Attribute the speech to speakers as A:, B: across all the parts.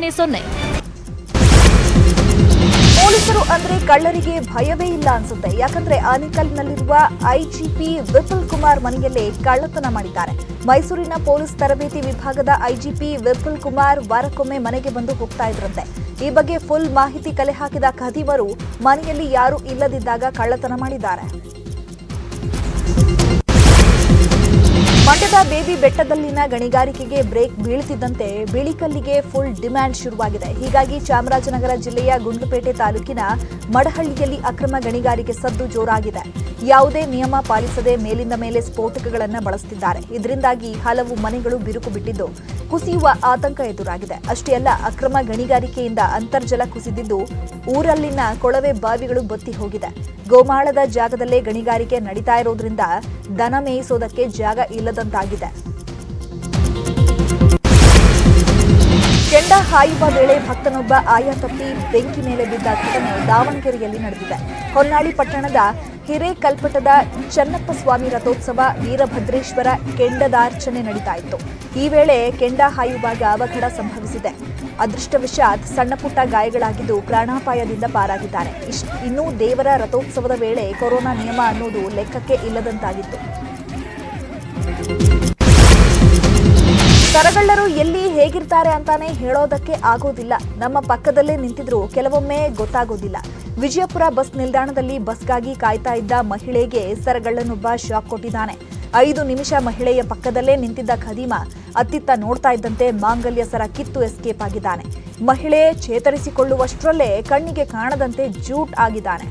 A: ಸೊನ್ನೆ ಸೊನ್ನೆ
B: ಪೊಲೀಸರು ಅಂದ್ರೆ ಕಳ್ಳರಿಗೆ ಭಯವೇ ಇಲ್ಲ ಅನ್ಸುತ್ತೆ ಯಾಕಂದ್ರೆ ಆನೇಕಲ್ನಲ್ಲಿರುವ ಐಜಿಪಿ ವಿಪುಲ್ ಕುಮಾರ್ ಮನೆಯಲ್ಲೇ ಕಳ್ಳತನ ಮಾಡಿದ್ದಾರೆ ಮೈಸೂರಿನ ಪೊಲೀಸ್ ತರಬೇತಿ ವಿಭಾಗದ ಐಜಿಪಿ ವಿಪುಲ್ ಕುಮಾರ್ ವಾರಕ್ಕೊಮ್ಮೆ ಮನೆಗೆ ಬಂದು ಹೋಗ್ತಾ ಇದ್ರಂತೆ ಈ ಬಗ್ಗೆ ಫುಲ್ ಮಾಹಿತಿ ಕಲೆ ಹಾಕಿದ ಖದೀಮರು ಮನೆಯಲ್ಲಿ ಯಾರೂ ಇಲ್ಲದಿದ್ದಾಗ ಕಳ್ಳತನ ಮಾಡಿದ್ದಾರೆ ಮಂಡ್ಯದ ಬೇಬಿ ಬೆಟ್ಟದಲ್ಲಿನ ಗಣಿಗಾರಿಕೆಗೆ ಬ್ರೇಕ್ ಬೀಳ್ತಿದ್ದಂತೆ ಬಿಳಿಕಲ್ಲಿಗೆ ಫುಲ್ ಡಿಮ್ಯಾಂಡ್ ಶುರುವಾಗಿದೆ ಹೀಗಾಗಿ ಚಾಮರಾಜನಗರ ಜಿಲ್ಲೆಯ ಗುಂಡ್ಲುಪೇಟೆ ತಾಲೂಕಿನ ಮಡಹಳ್ಳಿಯಲ್ಲಿ ಅಕ್ರಮ ಗಣಿಗಾರಿಕೆ ಸದ್ದು ಜೋರಾಗಿದೆ ಯಾವುದೇ ನಿಯಮ ಪಾಲಿಸದೆ ಮೇಲಿಂದ ಮೇಲೆ ಸ್ಫೋಟಕಗಳನ್ನು ಬಳಸುತ್ತಿದ್ದಾರೆ ಇದರಿಂದಾಗಿ ಹಲವು ಮನೆಗಳು ಬಿರುಕು ಬಿಟ್ಟಿದ್ದು ಕುಸಿಯುವ ಆತಂಕ ಎದುರಾಗಿದೆ ಅಷ್ಟೇ ಅಲ್ಲ ಅಕ್ರಮ ಗಣಿಗಾರಿಕೆಯಿಂದ ಅಂತರ್ಜಲ ಕುಸಿದಿದ್ದು ಊರಲ್ಲಿನ ಕೊಳವೆ ಬಾವಿಗಳು ಬತ್ತಿ ಹೋಗಿದೆ ಗೋಮಾಳದ ಜಾಗದಲ್ಲೇ ಗಣಿಗಾರಿಕೆ ನಡೀತಾ ಇರೋದ್ರಿಂದ ದನ ಮೇಯಿಸೋದಕ್ಕೆ ಜಾಗ ಇಲ್ಲದಂತಾಗಿದೆ ಕೆಂಡ ಹಾಯುವ ವೇಳೆ ಭಕ್ತನೊಬ್ಬ ಆಯ ತಪ್ಪಿ ಬೆಂಕಿ ಮೇಲೆ ಬಿದ್ದ ಘಟನೆ ದಾವಣಗೆರೆಯಲ್ಲಿ ನಡೆದಿದೆ ಹೊನ್ನಾಳಿ ಪಟ್ಟಣದ ಹಿರೇಕಲ್ಪಟದ ಚನ್ನಪ್ಪ ಸ್ವಾಮಿ ರಥೋತ್ಸವ ವೀರಭದ್ರೇಶ್ವರ ಕೆಂಡದಾರ್ಚನೆ ನಡೀತಾ ಇತ್ತು ಈ ವೇಳೆ ಕೆಂಡ ಹಾಯುವಾಗ ಅವಘಡ ಸಂಭವಿಸಿದೆ ಅದೃಷ್ಟವಶಾತ್ ಸಣ್ಣ ಪುಟ್ಟ ಗಾಯಗಳಾಗಿದ್ದು ಪ್ರಾಣಾಪಾಯದಿಂದ ಪಾರಾಗಿದ್ದಾರೆ ಇಶ್- ಇನ್ನು ದೇವರ ರಥೋತ್ಸವದ ವೇಳೆ ಕೊರೋನಾ ನಿಯಮ ಅನ್ನೋದು ಲೆಕ್ಕಕ್ಕೆ ಇಲ್ಲದಂತಾಗಿತ್ತು ಸರಗಳ್ಳರು ಎಲ್ಲಿ ಹೇಗಿರ್ತಾರೆ ಅಂತಾನೆ ಹೇಳೋದಕ್ಕೆ ಆಗೋದಿಲ್ಲ ನಮ್ಮ ಪಕ್ಕದಲ್ಲೇ ನಿಂತಿದ್ರು ಕೆಲವೊಮ್ಮೆ ಗೊತ್ತಾಗೋದಿಲ್ಲ ವಿಜಯಪುರ ಬಸ್ ನಿಲ್ದಾಣದಲ್ಲಿ ಬಸ್ಗಾಗಿ ಕಾಯ್ತಾ ಇದ್ದ ಮಹಿಳೆಗೆ ಸರಗಳ್ಳನೊಬ್ಬ ಶಾಕ್ ಕೊಟ್ಟಿದ್ದಾನೆ ಐದು ನಿಮಿಷ ಮಹಿಳೆಯ ಪಕ್ಕದಲ್ಲೇ ನಿಂತಿದ್ದ ಖದೀಮ ಅತ್ತಿತ್ತ ನೋಡ್ತಾ ಇದ್ದಂತೆ ಮಾಂಗಲ್ಯ ಸರ ಕಿತ್ತು ಎಸ್ಕೇಪ್ ಆಗಿದ್ದಾನೆ ಮಹಿಳೆ ಚೇತರಿಸಿಕೊಳ್ಳುವಷ್ಟರಲ್ಲೇ ಕಣ್ಣಿಗೆ ಕಾಣದಂತೆ ಜೂಟ್ ಆಗಿದ್ದಾನೆ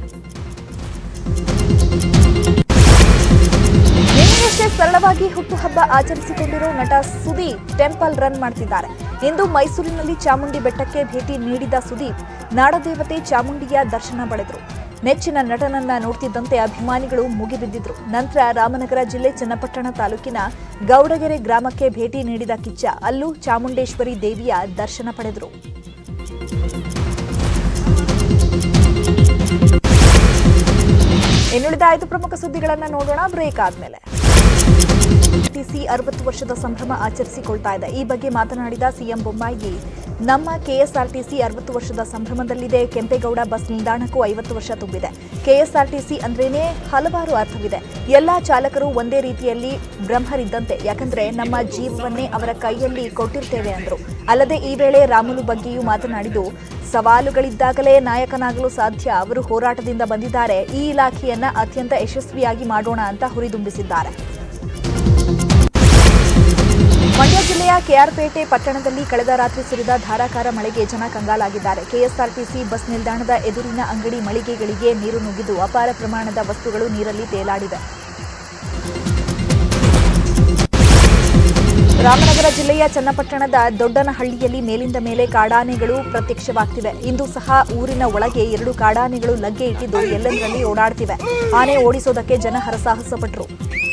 B: ನಿನ್ನೆಯಷ್ಟೇ ಸರಳವಾಗಿ ಹುಟ್ಟುಹಬ್ಬ ಆಚರಿಸಿಕೊಂಡಿರೋ ನಟ ಸುದೀಪ್ ಟೆಂಪಲ್ ರನ್ ಮಾಡ್ತಿದ್ದಾರೆ ಇಂದು ಮೈಸೂರಿನಲ್ಲಿ ಚಾಮುಂಡಿ ಬೆಟ್ಟಕ್ಕೆ ಭೇಟಿ ನೀಡಿದ ಸುದೀಪ್ ನಾಡದೇವತೆ ಚಾಮುಂಡಿಯ ದರ್ಶನ ಪಡೆದರು ನೆಚ್ಚಿನ ನಟನನ್ನ ನೋಡ್ತಿದ್ದಂತೆ ಅಭಿಮಾನಿಗಳು ಮುಗಿಬಿದ್ದಿದ್ರು ನಂತರ ರಾಮನಗರ ಜಿಲ್ಲೆ ಚನ್ನಪಟ್ಟಣ ತಾಲೂಕಿನ ಗೌಡಗೆರೆ ಗ್ರಾಮಕ್ಕೆ ಭೇಟಿ ನೀಡಿದ ಕಿಚ್ಚ ಅಲ್ಲೂ ಚಾಮುಂಡೇಶ್ವರಿ ದೇವಿಯ ದರ್ಶನ ಪಡೆದರು ಇನ್ನುಳಿದ ಐದು ಪ್ರಮುಖ ಸುದ್ದಿಗಳನ್ನ ನೋಡೋಣ ಬ್ರೇಕ್ ಆದ್ಮೇಲೆ ಟಿಸಿ ಅರವತ್ತು ವರ್ಷದ ಸಂಭ್ರಮ ಆಚರಿಸಿಕೊಳ್ತಾ ಇದೆ ಈ ಬಗ್ಗೆ ಮಾತನಾಡಿದ ಸಿಎಂ ಬೊಮ್ಮಾಯಿ ನಮ್ಮ ಕೆಎಸ್ಆರ್ಟಿಸಿ ಅರವತ್ತು ವರ್ಷದ ಸಂಭ್ರಮದಲ್ಲಿದೆ ಕೆಂಪೇಗೌಡ ಬಸ್ ನಿಲ್ದಾಣಕ್ಕೂ ಐವತ್ತು ವರ್ಷ ತುಂಬಿದೆ ಕೆಎಸ್ಆರ್ಟಿಸಿ ಅಂದ್ರೇನೆ ಹಲವಾರು ಅರ್ಥವಿದೆ ಎಲ್ಲಾ ಚಾಲಕರು ಒಂದೇ ರೀತಿಯಲ್ಲಿ ಬ್ರಹ್ಮರಿದ್ದಂತೆ ಯಾಕಂದ್ರೆ ನಮ್ಮ ಜೀವವನ್ನೇ ಅವರ ಕೈಯಲ್ಲಿ ಕೊಟ್ಟಿರ್ತೇವೆ ಅಂದ್ರು ಅಲ್ಲದೆ ಈ ವೇಳೆ ರಾಮುಲು ಬಗ್ಗೆಯೂ ಮಾತನಾಡಿದ್ದು ಸವಾಲುಗಳಿದ್ದಾಗಲೇ ನಾಯಕನಾಗಲು ಸಾಧ್ಯ ಅವರು ಹೋರಾಟದಿಂದ ಬಂದಿದ್ದಾರೆ ಈ ಇಲಾಖೆಯನ್ನ ಅತ್ಯಂತ ಯಶಸ್ವಿಯಾಗಿ ಮಾಡೋಣ ಅಂತ ಹುರಿದುಂಬಿಸಿದ್ದಾರೆ ಮಂಡ್ಯ ಜಿಲ್ಲೆಯ ಕೆಆರ್ಪೇಟೆ ಪಟ್ಟಣದಲ್ಲಿ ಕಳೆದ ರಾತ್ರಿ ಸುರಿದ ಧಾರಾಕಾರ ಮಳೆಗೆ ಜನ ಕಂಗಾಲಾಗಿದ್ದಾರೆ ಕೆಎಸ್ಆರ್ಟಿಸಿ ಬಸ್ ನಿಲ್ದಾಣದ ಎದುರಿನ ಅಂಗಡಿ ಮಳಿಗೆಗಳಿಗೆ ನೀರು ನುಗ್ಗಿದ್ದು ಅಪಾರ ಪ್ರಮಾಣದ ವಸ್ತುಗಳು ನೀರಲ್ಲಿ ತೇಲಾಡಿವೆ ರಾಮನಗರ ಜಿಲ್ಲೆಯ ಚನ್ನಪಟ್ಟಣದ ದೊಡ್ಡನಹಳ್ಳಿಯಲ್ಲಿ ಮೇಲಿಂದ ಮೇಲೆ ಕಾಡಾನೆಗಳು ಪ್ರತ್ಯಕ್ಷವಾಗ್ತಿವೆ ಇಂದು ಸಹ ಊರಿನ ಒಳಗೆ ಎರಡು ಕಾಡಾನೆಗಳು ಲಗ್ಗೆ ಇಟ್ಟಿದ್ದು ಎಲ್ಲೆಂದರಲ್ಲಿ ಓಡಾಡ್ತಿವೆ ಆನೆ ಓಡಿಸೋದಕ್ಕೆ ಜನ ಹರಸಾಹಸ ಪಟ್ಟರು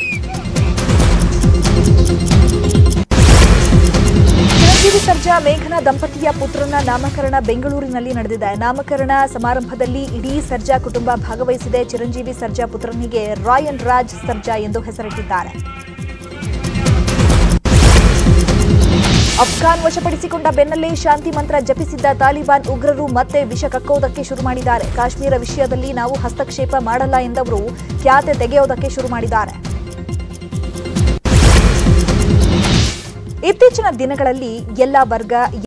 B: ಚಿರಂಜೀವಿ ಸರ್ಜಾ ಮೇಘನ ದಂಪತಿಯ ಪುತ್ರನ ನಾಮಕರಣ ಬೆಂಗಳೂರಿನಲ್ಲಿ ನಡೆದಿದೆ ನಾಮಕರಣ ಸಮಾರಂಭದಲ್ಲಿ ಇಡೀ ಸರ್ಜಾ ಕುಟುಂಬ ಭಾಗವಹಿಸಿದೆ ಚಿರಂಜೀವಿ ಸರ್ಜಾ ಪುತ್ರನಿಗೆ ರಾಯನ್ ರಾಜ್ ಸರ್ಜಾ ಎಂದು ಹೆಸರಿಟ್ಟಿದ್ದಾರೆ ಅಫ್ಘಾನ್ ವಶಪಡಿಸಿಕೊಂಡ ಬೆನ್ನಲ್ಲೇ ಶಾಂತಿ ಮಂತ್ರ ಜಪಿಸಿದ್ದ ತಾಲಿಬಾನ್ ಉಗ್ರರು ಮತ್ತೆ ವಿಷ ಕಕ್ಕೋದಕ್ಕೆ ಶುರು ಮಾಡಿದ್ದಾರೆ ಕಾಶ್ಮೀರ ವಿಷಯದಲ್ಲಿ ನಾವು ಹಸ್ತಕ್ಷೇಪ ಮಾಡಲ್ಲ ಎಂದವರು ಖ್ಯಾತೆ ತೆಗೆಯೋದಕ್ಕೆ ಶುರು ಮಾಡಿದ್ದಾರೆ ಇತ್ತೀಚಿನ ದಿನಗಳಲ್ಲಿ ಎಲ್ಲ ವರ್ಗ